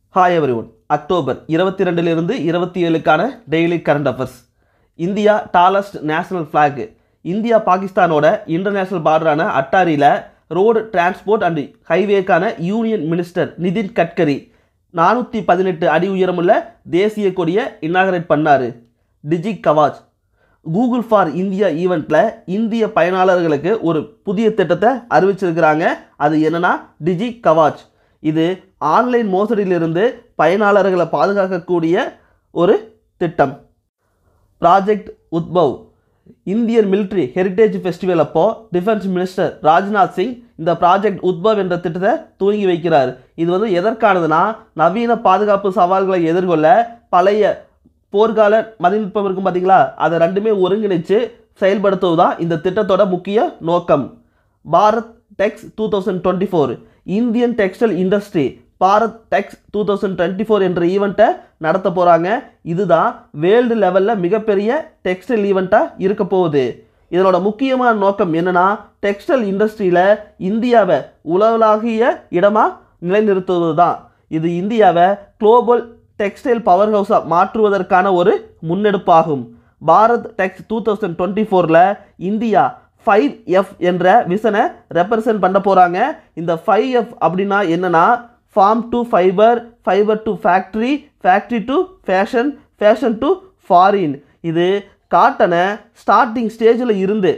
hi every one October இருபத்தி ரெண்டிலிருந்து இருபத்தி ஏழுக்கான daily current affairs India tallest national flag India பாகிஸ்தானோட இன்டர்நேஷனல் பார்டரான அட்டாரியில் ரோடு டிரான்ஸ்போர்ட் அண்ட் ஹைவேக்கான யூனியன் மினிஸ்டர் நிதின் கட்கரி நானூற்றி பதினெட்டு அடி உயரமுள்ள தேசிய கொடியை இன்னாகரேட் பண்ணார் Digi Kavach Google for India ஈவெண்ட்டில் இந்திய பயனாளர்களுக்கு ஒரு புதிய திட்டத்தை அறிவிச்சிருக்கிறாங்க அது என்னன்னா டிஜி கவாச் இது ஆன்லைன் மோசடியிலிருந்து பயனாளர்களை பாதுகாக்கக்கூடிய ஒரு திட்டம் project Udbhav Indian military heritage festival அப்போ டிஃபென்ஸ் மினிஸ்டர் ராஜ்நாத் சிங் இந்த ப்ராஜெக்ட் உத்பவ் என்ற திட்டத்தை துவங்கி வைக்கிறார் இது வந்து எதற்கானதுன்னா நவீன பாதுகாப்பு சவால்களை எதிர்கொள்ள பழைய போர்க்கால மதிநுட்பம் இருக்கும் பார்த்தீங்களா அதை ரெண்டுமே ஒருங்கிணைச்சு செயல்படுத்துவது தான் இந்த திட்டத்தோட முக்கிய நோக்கம் Bharat Tex two thousand twenty four Indian textile industry Bharat Tex two thousand twenty four என்ற ஈவெண்ட்டை நடத்த போகிறாங்க இதுதான் வேர்ல்டு லெவலில் மிகப்பெரிய டெக்ஸ்டைல் ஈவெண்ட்டாக இருக்க போகுது இதனோட முக்கியமான நோக்கம் என்னன்னா டெக்ஸ்டைல் இண்டஸ்ட்ரியில் இந்தியாவை உலகளாகிய இடமாக நிலைநிறுத்துவது தான் இது இந்தியாவை குளோபல் டெக்ஸ்டைல் பவர் ஹவுஸாக மாற்றுவதற்கான ஒரு முன்னெடுப்பாகும் Bharat Tex two thousand twenty ஃபோரில் இந்தியா ஃபைவ் எஃப் என்ற விசனை ரெப்ரசன்ட் பண்ண போகிறாங்க இந்த ஃபைவ் எஃப் அப்படின்னா என்னன்னா farm to fibre fibre to factory factory to fashion fashion to foreign இது காட்டனை ஸ்டார்டிங் ஸ்டேஜில் இருந்து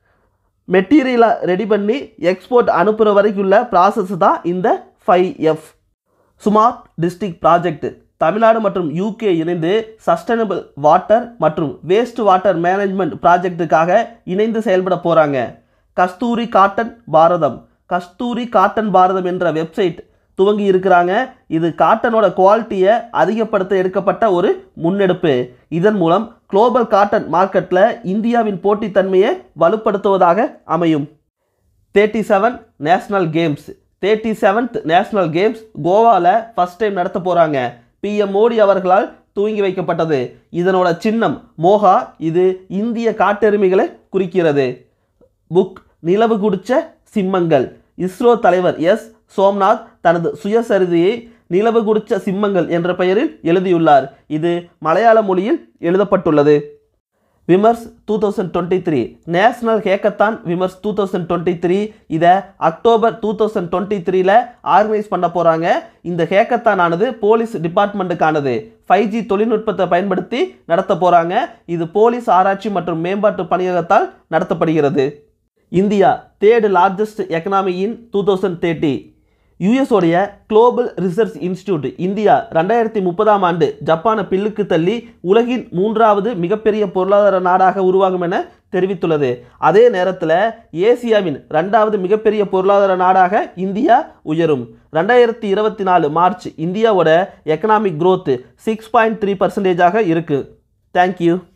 மெட்டீரியலை ரெடி பண்ணி எக்ஸ்போர்ட் அனுப்புகிற வரைக்கும் உள்ள ப்ராசஸ் தான் இந்த five F smart district project Tamil Nadu மற்றும் யூகே இணைந்து சஸ்டைனபிள் வாட்டர் மற்றும் வேஸ்ட் வாட்டர் மேனேஜ்மெண்ட் ப்ராஜெக்ட்டுக்காக இணைந்து செயல்பட போகிறாங்க கஸ்தூரி காட்டன் பாரதம் கஸ்தூரி காட்டன் பாரதம் என்ற வெப்சைட் துவங்கி இருக்கிறாங்க இது காட்டனோட குவாலிட்டியை அதிகப்படுத்த எடுக்கப்பட்ட ஒரு முன்னெடுப்பு இதன் மூலம் குளோபல் காட்டன் மார்க்கெட்டில் இந்தியாவின் போட்டித்தன்மையை வலுப்படுத்துவதாக அமையும் thirty seven national games thirty seventh national games கோவாவில் ஃபஸ்ட் டைம் நடத்த போகிறாங்க பிஎம் மோடி அவர்களால் துவங்கி வைக்கப்பட்டது இதனோட சின்னம் மோகா இது இந்திய காட்டெருமைகளை குறிக்கிறது புக் நிலவு குடிச்ச சிம்மங்கள் இஸ்ரோ தலைவர் எஸ் சோம்நாத் தனது சுயசரிதையை நிலவு குடிச்ச சிம்மங்கள் என்ற பெயரில் எழுதியுள்ளார் இது மலையாள மொழியில் எழுதப்பட்டுள்ளது Vimarsh two thousand twenty three national hackathon Vimarsh two thousand twenty three இதை அக்டோபர் டூ தௌசண்ட் டுவெண்ட்டி த்ரீல ஆர்கனைஸ் பண்ண போகிறாங்க இந்த ஹேக்கத்தான் ஆனது போலீஸ் டிபார்ட்மெண்ட்டுக்கானது ஃபைவ் ஜி தொழில்நுட்பத்தை பயன்படுத்தி நடத்த போகிறாங்க இது போலீஸ் ஆராய்ச்சி மற்றும் மேம்பாட்டு பணியகத்தால் நடத்தப்படுகிறது India third largest economy in two thousand thirty யூஎஸோடைய குளோபல் ரிசர்ச் இன்ஸ்டியூட் இந்தியா ரெண்டாயிரத்தி முப்பதாம் ஆண்டு ஜப்பானை பில்லுக்கு தள்ளி உலகின் மூன்றாவது மிகப்பெரிய பொருளாதார நாடாக உருவாகும் என தெரிவித்துள்ளது அதே நேரத்தில் ஏசியாவின் ரெண்டாவது மிகப்பெரிய பொருளாதார நாடாக இந்தியா உயரும் ரெண்டாயிரத்தி இருபத்தி நாலு மார்ச் இந்தியாவோட economic growth six point three பர்சன்டேஜாக இருக்குது தேங்க்யூ